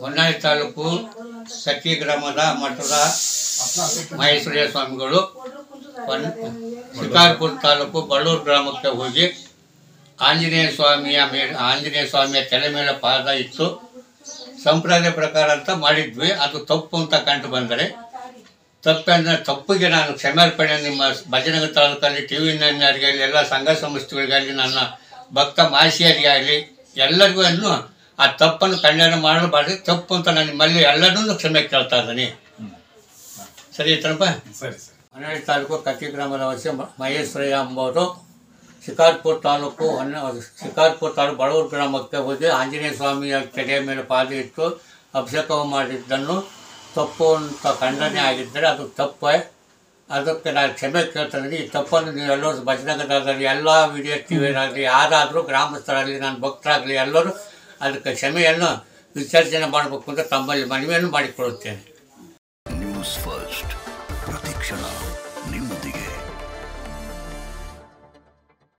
ಹೊನ್ನಾಳಿ ತಾಲೂಕು ಸಖಿ ಗ್ರಾಮದ ಮಠದ ಮಹೇಶ್ವರಯ್ಯ ಸ್ವಾಮಿಗಳು ಹೊನ್ ಶಿಕಾರ್ಪುರ ತಾಲೂಕು ಬಳ್ಳೂರು ಗ್ರಾಮಕ್ಕೆ ಹೋಗಿ ಆಂಜನೇಯ ಸ್ವಾಮಿಯ ಮೇಲೆ ಆಂಜನೇಯ ಸ್ವಾಮಿಯ ತಲೆ ಮೇಲೆ ಪಾದ ಇತ್ತು ಸಂಪ್ರದಾಯ ಪ್ರಕಾರ ಅಂತ ಮಾಡಿದ್ವಿ ಅದು ತಪ್ಪು ಅಂತ ಕಂಡು ಬಂದರೆ ತಪ್ಪಂದ್ರೆ ತಪ್ಪಿಗೆ ನಾನು ಕ್ಷಮಾರ್ಪಣೆ ನಿಮ್ಮ ಭಜನಗ ತಾಲೂಕಲ್ಲಿ ಟಿ ವಿ ನೈನರಿಗಾಗಲಿ ಎಲ್ಲ ಸಂಘ ಸಂಸ್ಥೆಗಳಿಗಾಗಲಿ ನನ್ನ ಭಕ್ತ ಮಾಸಿಯರಿಗೆ ಆಗಲಿ ಎಲ್ಲರಿಗೂ ಅನ್ನು ಆ ತಪ್ಪನ್ನು ಖಂಡನೆ ಮಾಡಬಾರ್ದು ತಪ್ಪು ಅಂತ ನಾನು ನಿಮ್ಮಲ್ಲಿ ಎಲ್ಲರನ್ನೂ ಕ್ಷಮೆ ಕೇಳ್ತಾ ಇದ್ದೀನಿ ಸರಿ ಐತನಪ್ಪ ಸರಿ ಸರಿ ಹೊನ್ನಾಳಿ ತಾಲೂಕು ಕಕ್ಕಿ ಗ್ರಾಮದ ವಾಸಿ ಮ- ಮಹೇಶ್ವರಯ್ಯ ಎಂಬುವರು ಶಿಕಾರ್ಪುರ ತಾಲೂಕು ಹೊನ್ನ ಶಿಕಾರ್ಪುರ ತಾಲೂಕು ಬಡವೂರು ಗ್ರಾಮಕ್ಕೆ ಹೋಗಿ ಆಂಜನೇಯ ಸ್ವಾಮಿಯ ತೆರೆಯ ಮೇಲೆ ಪಾದ ಇಟ್ಟು ಅಭಿಷೇಕ ಮಾಡಿದ್ದನ್ನು ತಪ್ಪು ಅಂತ ಖಂಡನೆ ಆಗಿದ್ದರೆ ಅದು ತಪ್ಪೇ ಅದಕ್ಕೆ ನಾನು ಕ್ಷಮೆ ಕೇಳ್ತಿದ್ದೀನಿ ಈ ತಪ್ಪನ್ನು ನೀವೆಲ್ಲರೂ ಭಜನಗರದಲ್ಲಿ ಎಲ್ಲ ವಿಡಿಯೋ ಟಿ ವಿಯರಾಗಲಿ ಯಾರಾದರೂ ಗ್ರಾಮಸ್ಥರಾಗಲಿ ನನ್ನ ಭಕ್ತರಾಗಲಿ ಎಲ್ಲರೂ ಅದಕ್ಕೆ ಕ್ಷಮೆಯನ್ನು ವಿಸರ್ಜನೆ ಮಾಡಬೇಕು ಅಂತ ತಮ್ಮಲ್ಲಿ ಮನವಿಯನ್ನು ಮಾಡಿಕೊಳ್ಳುತ್ತೇನೆ